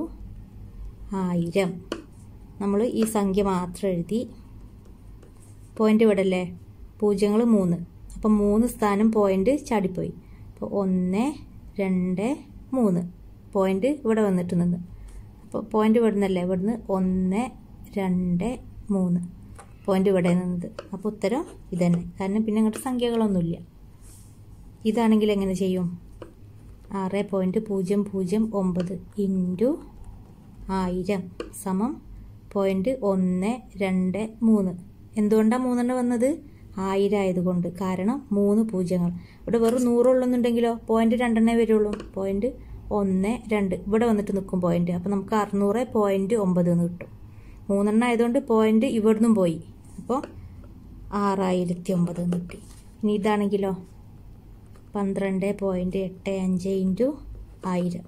ആയിരം നമ്മൾ ഈ സംഖ്യ മാത്രം എഴുതി പോയിൻ്റ് ഇവിടെ അല്ലേ പൂജ്യങ്ങൾ മൂന്ന് അപ്പം മൂന്ന് സ്ഥാനം പോയിൻ്റ് ചാടിപ്പോയി അപ്പോൾ ഒന്ന് രണ്ട് മൂന്ന് പോയിൻ്റ് ഇവിടെ വന്നിട്ട് നിന്ന് അപ്പോൾ പോയിൻ്റ് ഇവിടെ നിന്നല്ലേ ഇവിടുന്ന് ഒന്ന് രണ്ട് മൂന്ന് പോയിൻ്റ് ഇവിടെ നിന്നത് അപ്പോൾ ഉത്തരം ഇതന്നെ കാരണം പിന്നെ അങ്ങോട്ട് സംഖ്യകളൊന്നുമില്ല ഇതാണെങ്കിൽ എങ്ങനെ ചെയ്യും ആറ് പോയിൻറ്റ് പൂജ്യം പൂജ്യം ഒമ്പത് ഇൻറ്റു ആയിരം സമം പോയിൻറ്റ് ഒന്ന് രണ്ട് മൂന്ന് എന്തുകൊണ്ടാണ് മൂന്നെണ്ണം വന്നത് ആയിരം ആയതുകൊണ്ട് കാരണം മൂന്ന് പൂജ്യങ്ങൾ ഇവിടെ വെറും നൂറുള്ളെന്നുണ്ടെങ്കിലോ പോയിന്റ് രണ്ടെണ്ണേ വരുള്ളൂ പോയിന്റ് ഒന്ന് രണ്ട് ഇവിടെ വന്നിട്ട് നിൽക്കും പോയിന്റ് അപ്പം നമുക്ക് അറുന്നൂറ് പോയിന്റ് ഒമ്പത് എന്ന് കിട്ടും മൂന്നെണ്ണം ആയതുകൊണ്ട് പോയിന്റ് ഇവിടുന്നും പോയി അപ്പോൾ ആറായിരത്തി ഒമ്പത് എന്ന് കിട്ടി ഇനി ഇതാണെങ്കിലോ പന്ത്രണ്ട് പോയിന്റ് എട്ട് അഞ്ച് ഇൻറ്റു ആയിരം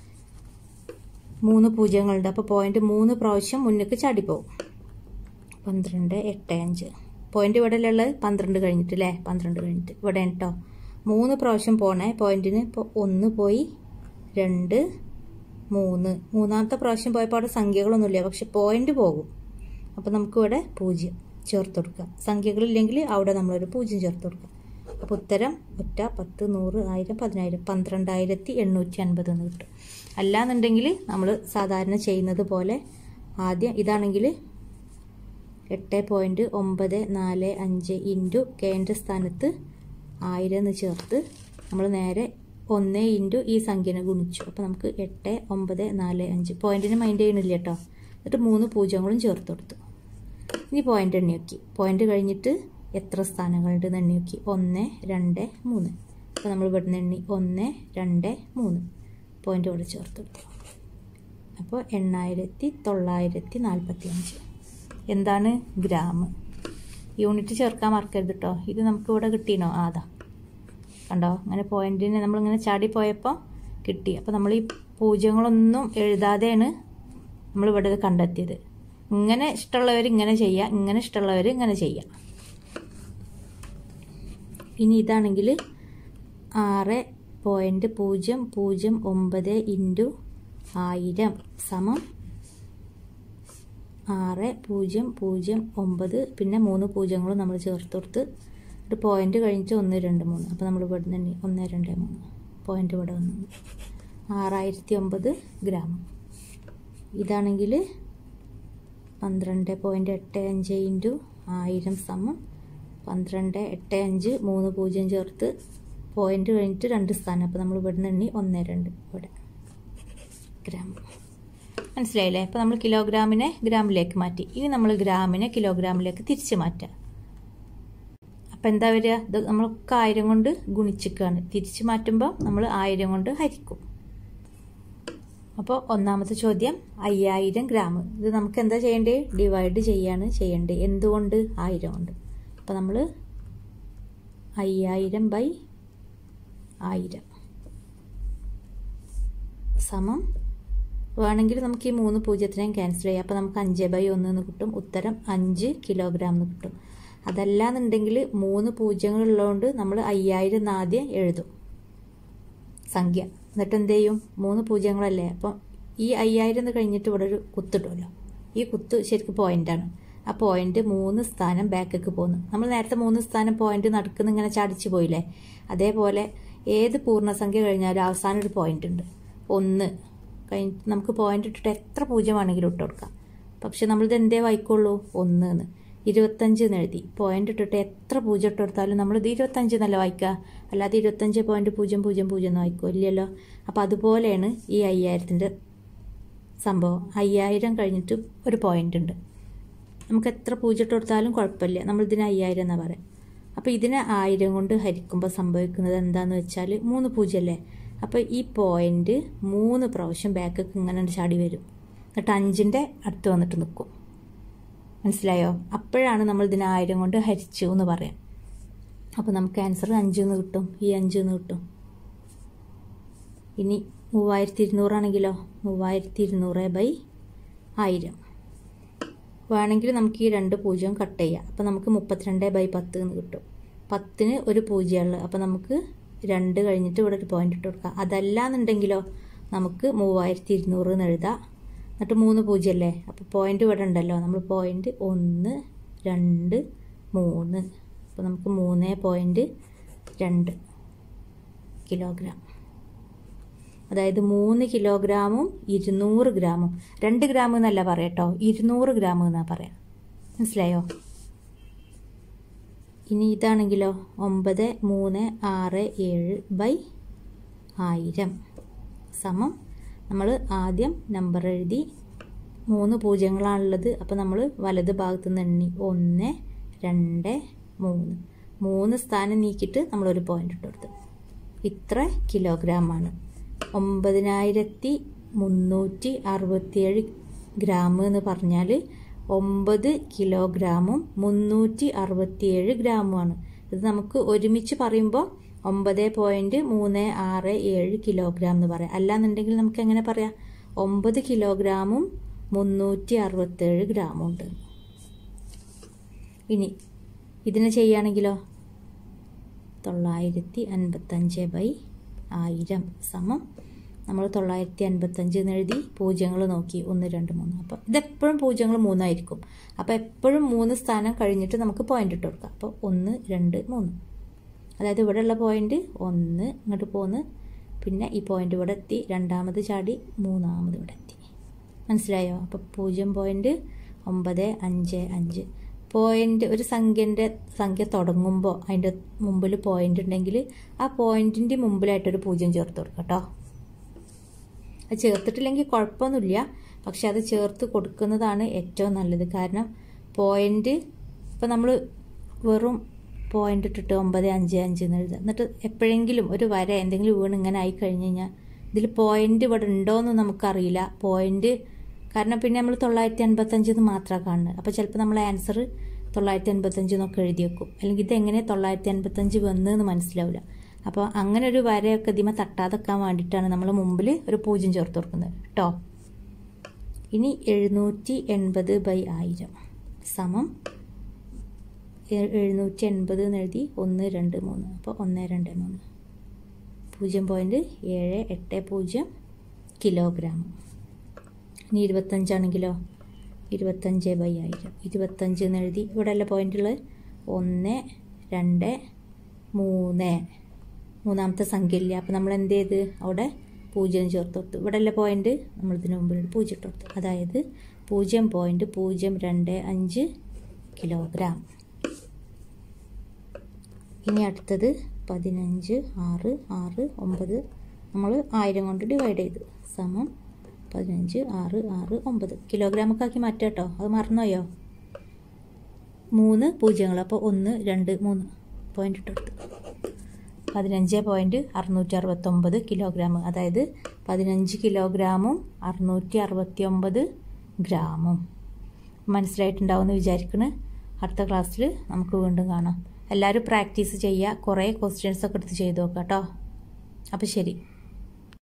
മൂന്ന് പൂജ്യങ്ങളുണ്ട് അപ്പോൾ പോയിന്റ് മൂന്ന് പ്രാവശ്യം മുന്നേക്ക് ചാടിപ്പോവും പന്ത്രണ്ട് എട്ട് അഞ്ച് പോയിന്റ് ഇവിടെ ഉള്ളത് പന്ത്രണ്ട് കഴിഞ്ഞിട്ട് അല്ലേ പന്ത്രണ്ട് കഴിഞ്ഞിട്ട് ഇവിടെ കേട്ടോ മൂന്ന് പ്രാവശ്യം പോണേ പോയിന്റിന് ഇപ്പോൾ ഒന്ന് പോയി രണ്ട് മൂന്ന് മൂന്നാമത്തെ പ്രാവശ്യം പോയപ്പോൾ അവിടെ സംഖ്യകളൊന്നുമില്ല പക്ഷെ പോയിന്റ് പോകും അപ്പോൾ നമുക്കിവിടെ പൂജ്യം ചേർത്ത് കൊടുക്കാം സംഖ്യകളില്ലെങ്കിൽ അവിടെ നമ്മളൊരു പൂജ്യം ചേർത്ത് കൊടുക്കാം അപ്പോൾ ഉത്തരം ഒറ്റ പത്ത് നൂറ് ആയിരം പതിനായിരം പന്ത്രണ്ടായിരത്തി എണ്ണൂറ്റി അൻപത് എന്ന് കിട്ടും അല്ലാന്നുണ്ടെങ്കിൽ നമ്മൾ സാധാരണ ചെയ്യുന്നത് പോലെ ആദ്യം ഇതാണെങ്കിൽ എട്ട് പോയിൻറ്റ് ഒമ്പത് നാല് അഞ്ച് ഇൻറ്റു കേന്ദ്ര സ്ഥാനത്ത് ആയിരം എന്ന് ചേർത്ത് നമ്മൾ നേരെ ഒന്ന് ഇൻറ്റു ഈ സംഖ്യനെ ഗുണിച്ചു അപ്പോൾ നമുക്ക് എട്ട് ഒമ്പത് നാല് അഞ്ച് പോയിന്റിന് മൈൻഡ് ചെയ്യണില്ല കേട്ടോ എന്നിട്ട് മൂന്ന് പൂജ്യങ്ങളും ചേർത്ത് കൊടുത്തു ഇനി പോയിന്റ് എണ്ണി നോക്കി പോയിന്റ് കഴിഞ്ഞിട്ട് എത്ര സ്ഥാനങ്ങളുണ്ട് എന്ന് എണ്ണി നോക്കി ഒന്ന് രണ്ട് മൂന്ന് അപ്പോൾ നമ്മൾ ഇവിടുന്ന് എണ്ണി ഒന്ന് രണ്ട് മൂന്ന് പോയിന്റ് ഇവിടെ ചേർത്ത് കൊടുത്തു അപ്പോൾ എണ്ണായിരത്തി തൊള്ളായിരത്തി നാൽപ്പത്തി അഞ്ച് എന്താണ് ഗ്രാം യൂണിറ്റ് ചേർക്കാൻ മറക്കരുത് കേട്ടോ ഇത് നമുക്ക് ഇവിടെ കിട്ടിയണോ ആതാ കണ്ടോ അങ്ങനെ പോയിന്റിന് നമ്മളിങ്ങനെ ചാടിപ്പോയപ്പോൾ കിട്ടി അപ്പോൾ നമ്മൾ ഈ പൂജ്യങ്ങളൊന്നും എഴുതാതെയാണ് നമ്മൾ ഇവിടെ ഇത് കണ്ടെത്തിയത് ഇങ്ങനെ ഇഷ്ടമുള്ളവർ ഇങ്ങനെ ചെയ്യുക ഇങ്ങനെ ഇഷ്ടമുള്ളവർ ഇങ്ങനെ ചെയ്യുക ഇനി ഇതാണെങ്കിൽ ആറ് പോയിൻറ്റ് പൂജ്യം പൂജ്യം ഒമ്പത് ഇൻറ്റു ആയിരം സമം ആറ് പൂജ്യം പൂജ്യം ഒമ്പത് പിന്നെ മൂന്ന് പൂജ്യങ്ങളും നമ്മൾ ചേർത്ത് കൊടുത്ത് ഒരു പോയിൻ്റ് കഴിഞ്ഞിട്ട് ഒന്ന് രണ്ട് മൂന്ന് അപ്പോൾ നമ്മൾ ഇവിടെ നിന്ന് ഒന്ന് രണ്ട് മൂന്ന് പോയിൻ്റ് ഇവിടെ വന്നു ആറായിരത്തി ഒമ്പത് ഗ്രാം ഇതാണെങ്കിൽ പന്ത്രണ്ട് പോയിൻ്റ് എട്ട് അഞ്ച് ഇൻറ്റു ആയിരം സമം പന്ത്രണ്ട് എട്ട് അഞ്ച് മൂന്ന് പൂജ്യം ചേർത്ത് പോയിൻ്റ് കഴിഞ്ഞിട്ട് രണ്ട് സ്ഥാനം അപ്പോൾ നമ്മൾ ഇവിടെ നിന്ന് ഒന്ന് രണ്ട് ഇവിടെ ഗ്രാം മനസ്സിലായില്ലേ അപ്പോൾ നമ്മൾ കിലോഗ്രാമിനെ ഗ്രാമിലേക്ക് മാറ്റി ഇനി നമ്മൾ ഗ്രാമിനെ കിലോഗ്രാമിലേക്ക് തിരിച്ച് മാറ്റാം അപ്പം എന്താ വരിക ഇത് നമ്മളൊക്കെ ആയിരം കൊണ്ട് ഗുണിച്ചിക്കാണ് തിരിച്ച് മാറ്റുമ്പോൾ നമ്മൾ ആയിരം കൊണ്ട് ഹരിക്കും അപ്പോൾ ഒന്നാമത്തെ ചോദ്യം അയ്യായിരം ഗ്രാം ഇത് നമുക്ക് എന്താ ചെയ്യേണ്ടത് ഡിവൈഡ് ചെയ്യാണ് ചെയ്യേണ്ടത് എന്തുകൊണ്ട് ആയിരം കൊണ്ട് അപ്പോൾ നമ്മൾ അയ്യായിരം ബൈ ആയിരം സമം വേണമെങ്കിൽ നമുക്ക് ഈ മൂന്ന് പൂജ്യത്തിനെയും ക്യാൻസൽ ചെയ്യാം അപ്പോൾ നമുക്ക് അഞ്ച് ബൈ ഒന്ന് എന്ന് കിട്ടും ഉത്തരം അഞ്ച് കിലോഗ്രാം എന്ന് കിട്ടും അതല്ലാന്നുണ്ടെങ്കിൽ മൂന്ന് പൂജ്യങ്ങളുള്ളതുകൊണ്ട് നമ്മൾ അയ്യായിരം ആദ്യം എഴുതും സംഖ്യ എന്നിട്ട് എന്ത് ചെയ്യും മൂന്ന് പൂജ്യങ്ങളല്ലേ അപ്പം ഈ അയ്യായിരം എന്ന് കഴിഞ്ഞിട്ട് ഇവിടെ ഒരു കുത്തിടുമല്ലോ ഈ കുത്ത് ശരിക്കും പോയിന്റാണ് ആ പോയിന്റ് മൂന്ന് സ്ഥാനം ബാക്കിലേക്ക് പോകുന്നു നമ്മൾ നേരത്തെ മൂന്ന് സ്ഥാനം പോയിന്റ് നടക്കുന്ന ഇങ്ങനെ ചടിച്ചു പോയില്ലേ അതേപോലെ ഏത് പൂർണ്ണസംഖ്യ കഴിഞ്ഞാലും അവസാനം ഒരു പോയിന്റ് ഉണ്ട് ഒന്ന് കഴിഞ്ഞ് നമുക്ക് പോയിന്റ് ഇട്ടിട്ട് എത്ര പൂജ്യം വേണമെങ്കിലും ഇട്ട് കൊടുക്കാം പക്ഷെ നമ്മളിത് എന്തേ വായിക്കുള്ളൂ ഒന്ന് എന്ന് ഇരുപത്തഞ്ച് എന്ന് എഴുതി പോയിന്റ് ഇട്ടിട്ട് എത്ര പൂജ്യം ഇട്ട് കൊടുത്താലും നമ്മളിത് ഇരുപത്തഞ്ച് എന്നല്ല വായിക്കുക അല്ലാതെ ഇരുപത്തഞ്ച് പോയിന്റ് പൂജ്യം പൂജ്യം പൂജ്യം എന്ന് വായിക്കുമോ ഇല്ലല്ലോ അപ്പം അതുപോലെയാണ് ഈ അയ്യായിരത്തിൻ്റെ സംഭവം അയ്യായിരം കഴിഞ്ഞിട്ട് ഒരു പോയിന്റ് ഉണ്ട് നമുക്ക് എത്ര പൂജ്യം ഇട്ട് കൊടുത്താലും കുഴപ്പമില്ല നമ്മളിതിന് അയ്യായിരം എന്നാണ് പറയാം അപ്പോൾ ഇതിനെ ആയിരം കൊണ്ട് ഹരിക്കുമ്പോൾ സംഭവിക്കുന്നത് എന്താണെന്ന് വെച്ചാൽ മൂന്ന് പൂജ്യമല്ലേ അപ്പോൾ ഈ പോയിന്റ് മൂന്ന് പ്രാവശ്യം ബാക്കൊക്കെ ഇങ്ങനെ ചാടി വരും എന്നിട്ട് അഞ്ചിൻ്റെ അടുത്ത് വന്നിട്ട് നിൽക്കും മനസ്സിലായോ അപ്പോഴാണ് നമ്മൾ ഇതിനെ ആയിരം കൊണ്ട് ഹരിച്ചു എന്ന് പറയാം അപ്പോൾ നമുക്ക് ആൻസർ അഞ്ചെന്ന് കിട്ടും ഈ അഞ്ചെന്ന് കിട്ടും ഇനി മൂവായിരത്തി ഇരുന്നൂറാണെങ്കിലോ മൂവായിരത്തി ഇരുന്നൂറ് ബൈ ആയിരം വേണമെങ്കിൽ നമുക്ക് ഈ രണ്ട് പൂജ്യം കട്ട് ചെയ്യാം അപ്പോൾ നമുക്ക് മുപ്പത്തിരണ്ട് ബൈ പത്ത് എന്ന് കിട്ടും പത്തിന് ഒരു പൂജ്യമുള്ളു അപ്പോൾ നമുക്ക് രണ്ട് കഴിഞ്ഞിട്ട് ഇവിടെ ഒരു പോയിന്റ് ഇട്ട് കൊടുക്കാം അതല്ല എന്നുണ്ടെങ്കിലോ നമുക്ക് മൂവായിരത്തി ഇരുന്നൂറ് എന്ന് എഴുതാം എന്നിട്ട് മൂന്ന് പൂജ്യമല്ലേ അപ്പോൾ പോയിന്റ് ഇവിടെ ഉണ്ടല്ലോ നമ്മൾ പോയിന്റ് ഒന്ന് രണ്ട് മൂന്ന് അപ്പോൾ നമുക്ക് മൂന്ന് പോയിന്റ് രണ്ട് കിലോഗ്രാം അതായത് മൂന്ന് കിലോഗ്രാമും ഇരുന്നൂറ് ഗ്രാമും രണ്ട് ഗ്രാം എന്നല്ല പറയട്ടോ ഇരുന്നൂറ് ഗ്രാം എന്നാ പറയാം മനസ്സിലായോ ഇനി ഇതാണെങ്കിലോ ഒമ്പത് മൂന്ന് ആറ് ഏഴ് ബൈ ആയിരം സമം നമ്മൾ ആദ്യം നമ്പർ എഴുതി മൂന്ന് പൂജ്യങ്ങളാണുള്ളത് അപ്പോൾ നമ്മൾ വലത് ഭാഗത്ത് നിന്ന് എണ്ണി ഒന്ന് രണ്ട് മൂന്ന് മൂന്ന് സ്ഥാനം നീക്കിയിട്ട് നമ്മളൊരു പോയിന്റ് ഇട്ട് കൊടുത്തു ഇത്ര കിലോഗ്രാമാണ് ഒമ്പതിനായിരത്തി മുന്നൂറ്റി അറുപത്തിയേഴ് ഗ്രാം എന്ന് പറഞ്ഞാൽ ഒമ്പത് കിലോഗ്രാമും മുന്നൂറ്റി അറുപത്തിയേഴ് ഗ്രാമുമാണ് ഇത് നമുക്ക് ഒരുമിച്ച് പറയുമ്പോൾ ഒമ്പത് പോയിൻറ്റ് മൂന്ന് ആറ് ഏഴ് കിലോഗ്രാം എന്ന് പറയാം അല്ലാന്നുണ്ടെങ്കിൽ നമുക്ക് എങ്ങനെ പറയാം ഒമ്പത് കിലോഗ്രാമും മുന്നൂറ്റി അറുപത്തേഴ് ഗ്രാമും ഉണ്ട് ഇനി ഇതിനെ ചെയ്യുകയാണെങ്കിലോ തൊള്ളായിരത്തി അൻപത്തഞ്ച് ബൈ ആയിരം സമം നമ്മൾ തൊള്ളായിരത്തി അൻപത്തഞ്ച് എന്ന് എഴുതി പൂജ്യങ്ങൾ നോക്കി ഒന്ന് രണ്ട് മൂന്ന് അപ്പോൾ ഇതെപ്പോഴും പൂജ്യങ്ങൾ മൂന്നായിരിക്കും അപ്പോൾ എപ്പോഴും മൂന്ന് സ്ഥാനം കഴിഞ്ഞിട്ട് നമുക്ക് പോയിന്റ് ഇട്ട് കൊടുക്കാം അപ്പോൾ ഒന്ന് രണ്ട് മൂന്ന് അതായത് ഇവിടെയുള്ള പോയിന്റ് ഒന്ന് ഇങ്ങോട്ട് പോന്ന് പിന്നെ ഈ പോയിന്റ് ഇവിടെ എത്തി രണ്ടാമത് ചാടി മൂന്നാമത് ഇവിടെ എത്തി മനസ്സിലായോ അപ്പോൾ പൂജ്യം പോയിന്റ് ഒമ്പത് അഞ്ച് അഞ്ച് പോയിന്റ് ഒരു സംഖ്യൻ്റെ സംഖ്യ തുടങ്ങുമ്പോൾ അതിൻ്റെ മുമ്പിൽ പോയിന്റ് ഉണ്ടെങ്കിൽ ആ പോയിന്റിൻ്റെ മുമ്പിലായിട്ടൊരു പൂജ്യം ചേർത്ത് കൊടുക്കാം കേട്ടോ അത് ചേർത്തിട്ടില്ലെങ്കിൽ കുഴപ്പമൊന്നുമില്ല പക്ഷെ അത് ചേർത്ത് കൊടുക്കുന്നതാണ് ഏറ്റവും നല്ലത് കാരണം പോയിന്റ് ഇപ്പം നമ്മൾ വെറും പോയിന്റ് ഇട്ടിട്ട് ഒമ്പത് അഞ്ച് അഞ്ച് എന്ന് എഴുതുക എന്നിട്ട് എപ്പോഴെങ്കിലും ഒരു വര എന്തെങ്കിലും വീണ് ഇങ്ങനെ ആയി കഴിഞ്ഞ് കഴിഞ്ഞാൽ ഇതിൽ പോയിന്റ് ഇവിടെ ഉണ്ടോയെന്ന് നമുക്കറിയില്ല പോയിന്റ് കാരണം പിന്നെ നമ്മൾ തൊള്ളായിരത്തി അൻപത്തഞ്ച് എന്ന് മാത്രമാണ് കാണുന്നത് അപ്പോൾ ചിലപ്പോൾ നമ്മൾ ആൻസർ തൊള്ളായിരത്തി അൻപത്തഞ്ച് എന്നൊക്കെ എഴുതി വെക്കും അല്ലെങ്കിൽ ഇതെങ്ങനെ തൊള്ളായിരത്തി അൻപത്തഞ്ച് വന്നതെന്ന് മനസ്സിലാവില്ല അപ്പോൾ അങ്ങനെ ഒരു വരയൊക്കെ ഇതിമ തട്ടാതെക്കാൻ വേണ്ടിയിട്ടാണ് നമ്മൾ മുമ്പിൽ ഒരു പൂജ്യം ചേർത്ത് കൊടുക്കുന്നത് കേട്ടോ ഇനി എഴുന്നൂറ്റി എൺപത് ബൈ ആയിരം സമം എഴുന്നൂറ്റി എൺപത് എന്ന് എഴുതി ഒന്ന് രണ്ട് മൂന്ന് അപ്പോൾ ഒന്ന് രണ്ട് മൂന്ന് പൂജ്യം പോയിൻറ്റ് ഏഴ് എട്ട് പൂജ്യം കിലോഗ്രാം ഇനി ഇരുപത്തഞ്ചാണെങ്കിലോ ഇരുപത്തഞ്ച് ബൈ ആയിരം ഇരുപത്തഞ്ച് എന്ന് എഴുതി ഇവിടെ അല്ല പോയിൻ്റുള്ളത് ഒന്ന് രണ്ട് മൂന്ന് മൂന്നാമത്തെ സംഖ്യ ഇല്ല അപ്പോൾ നമ്മൾ എന്ത് ചെയ്ത് അവിടെ പൂജ്യം ചേർത്ത് കൊടുത്തു ഇവിടെ അല്ല പോയിൻ്റ് നമ്മൾ ഇതിന് മുമ്പിൽ പൂജ്യം ഇട്ട് കൊടുത്തു അതായത് പൂജ്യം പോയിൻറ്റ് പൂജ്യം രണ്ട് അഞ്ച് കിലോഗ്രാം ഇനി അടുത്തത് പതിനഞ്ച് ആറ് ആറ് ഒമ്പത് നമ്മൾ ആയിരം കൊണ്ട് ഡിവൈഡ് ചെയ്തു സമം പതിനഞ്ച് ആറ് ആറ് ഒമ്പത് കിലോഗ്രാമൊക്കെ ആക്കി മാറ്റാം കേട്ടോ അത് മറന്നുപോയോ മൂന്ന് പൂജ്യങ്ങൾ അപ്പോൾ ഒന്ന് രണ്ട് മൂന്ന് പോയിൻ്റ് ഇട്ട് കൊടുത്തു പതിനഞ്ച് പോയിൻറ്റ് അറുന്നൂറ്റി അറുപത്തൊമ്പത് കിലോഗ്രാം അതായത് പതിനഞ്ച് കിലോഗ്രാമും അറുന്നൂറ്റി അറുപത്തി ഒമ്പത് ഗ്രാമും മനസ്സിലായിട്ടുണ്ടാവുമെന്ന് വിചാരിക്കണ് അടുത്ത ക്ലാസ്സിൽ നമുക്ക് വീണ്ടും കാണാം എല്ലാവരും പ്രാക്ടീസ് ചെയ്യുക കുറേ ക്വസ്റ്റ്യൻസ് ഒക്കെ എടുത്ത് ചെയ്ത് നോക്കാം കേട്ടോ അപ്പോൾ ശരി